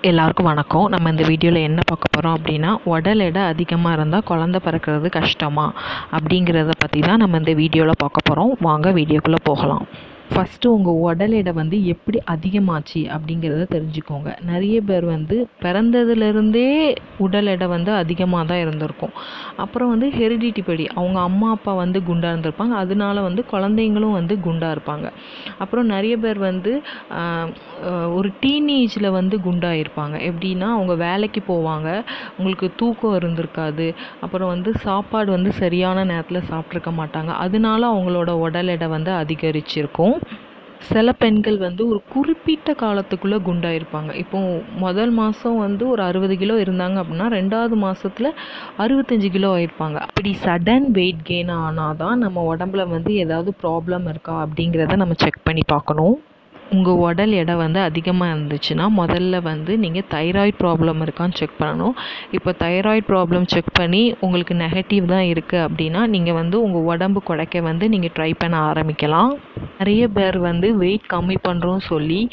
எல்லாருக்கும் வணக்கம் நம்ம இந்த வீடியோவில் என்ன பார்க்க போகிறோம் அப்படின்னா உடல் எடை அதிகமாக இருந்தால் குழந்த பிறக்கிறது கஷ்டமா அப்படிங்கிறத பற்றி தான் நம்ம இந்த வீடியோவில் பார்க்க போகிறோம் வாங்க வீடியோக்குள்ளே போகலாம் ஃபஸ்ட்டு உங்கள் உடல் எடை வந்து எப்படி அதிகமாச்சு அப்படிங்கிறத தெரிஞ்சுக்கோங்க நிறைய பேர் வந்து பிறந்ததுலேருந்தே உடல் எடை வந்து அதிகமாக தான் இருந்திருக்கும் அப்புறம் வந்து ஹெரிடிட்டி படி அவங்க அம்மா அப்பா வந்து குண்டாக இருந்திருப்பாங்க அதனால வந்து குழந்தைங்களும் வந்து குண்டாக இருப்பாங்க அப்புறம் நிறைய பேர் வந்து ஆஹ், ஆஹ், ஒரு டீனேஜில் வந்து குண்டாக இருப்பாங்க எப்படின்னா அவங்க வேலைக்கு போவாங்க உங்களுக்கு தூக்கம் இருந்திருக்காது அப்புறம் வந்து சாப்பாடு வந்து சரியான நேரத்தில் சாப்பிட்ருக்க மாட்டாங்க அதனால அவங்களோட உடல் எடை வந்து அதிகரிச்சிருக்கும் சில பெண்கள் வந்து ஒரு குறிப்பிட்ட காலத்துக்குள்ளே குண்டாயிருப்பாங்க இப்போ முதல் மாதம் வந்து ஒரு அறுபது கிலோ இருந்தாங்க அப்படின்னா ரெண்டாவது மாதத்தில் அறுபத்தஞ்சு கிலோ ஆயிருப்பாங்க அப்படி சடன் வெயிட் கெயின் ஆனால் தான் நம்ம உடம்புல வந்து ஏதாவது ப்ராப்ளம் இருக்கா அப்படிங்கிறத நம்ம செக் பண்ணி பார்க்கணும் உங்கள் உடல் எடை வந்து அதிகமாக இருந்துச்சுன்னா முதல்ல வந்து நீங்கள் தைராய்டு ப்ராப்ளம் இருக்கான்னு செக் பண்ணணும் இப்போ தைராய்டு ப்ராப்ளம் செக் பண்ணி உங்களுக்கு நெகட்டிவ் தான் இருக்குது அப்படின்னா நீங்கள் வந்து உங்கள் உடம்பு குறைக்க வந்து நீங்கள் ட்ரை பண்ண ஆரம்பிக்கலாம் நிறைய பேர் வந்து வெயிட் கம்மி பண்ணுறோன்னு சொல்லி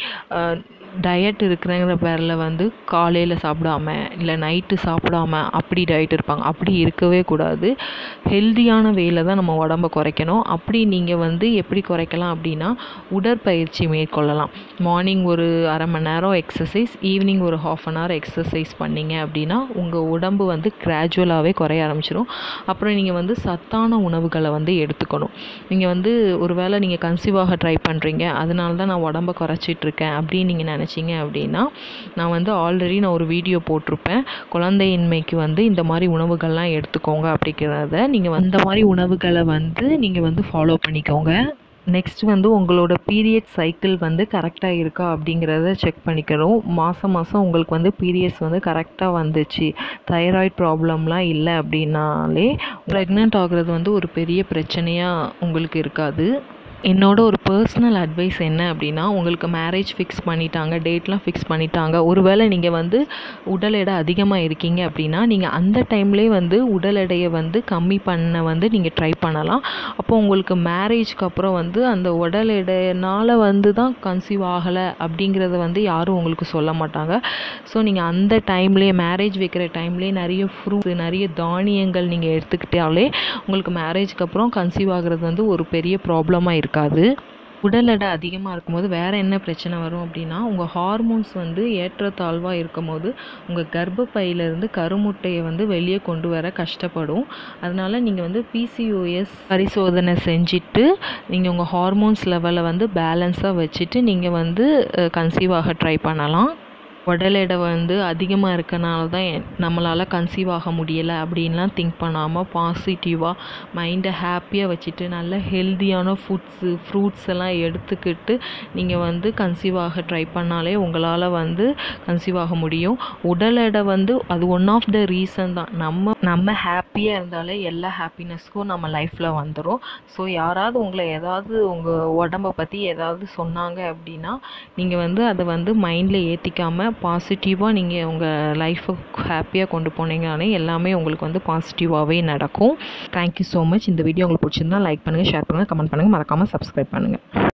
டயட் இருக்கிறங்கிற பேரில் வந்து காலையில் சாப்பிடாம இல்லை நைட்டு சாப்பிடாம அப்படி டயட் இருப்பாங்க அப்படி இருக்கவே கூடாது ஹெல்தியான வேல தான் நம்ம உடம்ப குறைக்கணும் அப்படி நீங்கள் வந்து எப்படி குறைக்கலாம் அப்படின்னா உடற்பயிற்சி மேற்கொள்ளலாம் மார்னிங் ஒரு அரை மணி நேரம் எக்ஸசைஸ் ஈவினிங் ஒரு ஹாஃப் அன் ஹவர் எக்ஸசைஸ் பண்ணீங்க அப்படின்னா உங்கள் உடம்பு வந்து கிராஜுவலாகவே குறைய ஆரம்பிச்சிடும் அப்புறம் நீங்கள் வந்து சத்தான உணவுகளை வந்து எடுத்துக்கணும் நீங்கள் வந்து ஒருவேளை நீங்கள் கன்சீவ் ஆக ட்ரை பண்ணுறீங்க அதனால தான் நான் உடம்ப குறைச்சிட்டு இருக்கேன் அப்படின்னு நீங்கள் நினச்சிங்க அப்படின்னா நான் வந்து ஆல்ரெடி நான் ஒரு வீடியோ போட்டிருப்பேன் குழந்தையின்மைக்கு வந்து இந்த மாதிரி உணவுகள்லாம் எடுத்துக்கோங்க அப்படிங்கிறத நீங்கள் இந்த மாதிரி உணவுகளை வந்து நீங்கள் வந்து ஃபாலோ பண்ணிக்கோங்க நெக்ஸ்ட் வந்து உங்களோட பீரியட் சைக்கிள் வந்து கரெக்டாக இருக்கா அப்படிங்கிறத செக் பண்ணிக்கணும் மாதம் மாதம் உங்களுக்கு வந்து பீரியட்ஸ் வந்து கரெக்டாக வந்துச்சு தைராய்டு ப்ராப்ளம்லாம் இல்லை அப்படின்னாலே ப்ரெக்னென்ட் ஆகுறது வந்து ஒரு பெரிய பிரச்சனையாக உங்களுக்கு இருக்காது என்னோட ஒரு பர்சனல் அட்வைஸ் என்ன அப்படின்னா உங்களுக்கு மேரேஜ் ஃபிக்ஸ் பண்ணிட்டாங்க டேட்லாம் ஃபிக்ஸ் பண்ணிட்டாங்க ஒருவேளை நீங்கள் வந்து உடல் எடை அதிகமாக இருக்கீங்க அப்படின்னா நீங்கள் அந்த டைம்லேயே வந்து உடல் எடையை வந்து கம்மி பண்ண வந்து நீங்கள் ட்ரை பண்ணலாம் அப்போ உங்களுக்கு மேரேஜ்க்கு அப்புறம் வந்து அந்த உடல் எடையினால் வந்து தான் கன்சீவ் ஆகலை அப்படிங்கிறத வந்து யாரும் உங்களுக்கு சொல்ல மாட்டாங்க ஸோ நீங்கள் அந்த டைம்லேயே மேரேஜ் வைக்கிற டைம்லேயே நிறைய ஃப்ரூட்ஸ் நிறைய தானியங்கள் நீங்கள் எடுத்துக்கிட்டாலே உங்களுக்கு மேரேஜ்க்கு அப்புறம் கன்சீவ் ஆகிறது வந்து ஒரு பெரிய ப்ராப்ளமாக இருக்காது உடல் எடை அதிகமாக இருக்கும்போது வேறு என்ன பிரச்சனை வரும் அப்படின்னா உங்கள் ஹார்மோன்ஸ் வந்து ஏற்றத்தாழ்வாக இருக்கும்போது உங்கள் கர்ப்பப்பையிலேருந்து கருமுட்டையை வந்து வெளியே கொண்டு வர கஷ்டப்படும் அதனால் நீங்கள் வந்து பிசிஓஎஸ் பரிசோதனை செஞ்சுட்டு நீங்கள் உங்கள் ஹார்மோன்ஸ் லெவலை வந்து பேலன்ஸாக வச்சுட்டு நீங்கள் வந்து கன்சீவ் ஆக ட்ரை பண்ணலாம் உடல் எடை வந்து அதிகமாக இருக்கனால தான் எ- நம்மளால் கன்சீவ் ஆக முடியலை அப்படின்லாம் திங்க் பண்ணாமல் பாசிட்டிவாக மைண்டை ஹாப்பியாக வச்சுட்டு நல்ல ஹெல்தியான ஃபுட்ஸு ஃப்ரூட்ஸ் எல்லாம் எடுத்துக்கிட்டு நீங்கள் வந்து கன்சீவ் ஆக ட்ரை பண்ணாலே உங்களால் வந்து கன்சீவ் ஆக முடியும் உடல் எடை வந்து அது ஒன் ஆஃப் த ரீசன் தான் நம்ம நம்ம ஹாப்பியாக இருந்தாலே எல்லா ஹாப்பினஸ்க்கும் நம்ம லைஃப்பில் வந்துடும் ஸோ யாராவது உங்களை ஏதாவது உங்கள் உடம்பை பற்றி ஏதாவது சொன்னாங்க அப்படின்னா நீங்கள் வந்து அதை வந்து மைண்டில் ஏற்றிக்காமல் பாசிட்டிவாக நீங்கள் உங்கள் லைஃப்பை ஹாப்பியாக கொண்டு போனீங்கனாலே எல்லாமே உங்களுக்கு வந்து பாசிட்டிவாகவே நடக்கும் தேங்க்யூ ஸோ மச் இந்த வீடியோ உங்களுக்கு பிடிச்சிருந்தா லைக் பண்ணுங்கள் ஷேர் பண்ணுங்கள் கமெண்ட் பண்ணுங்கள் மறக்காமல் சப்ஸ்கிரைப் பண்ணுங்கள்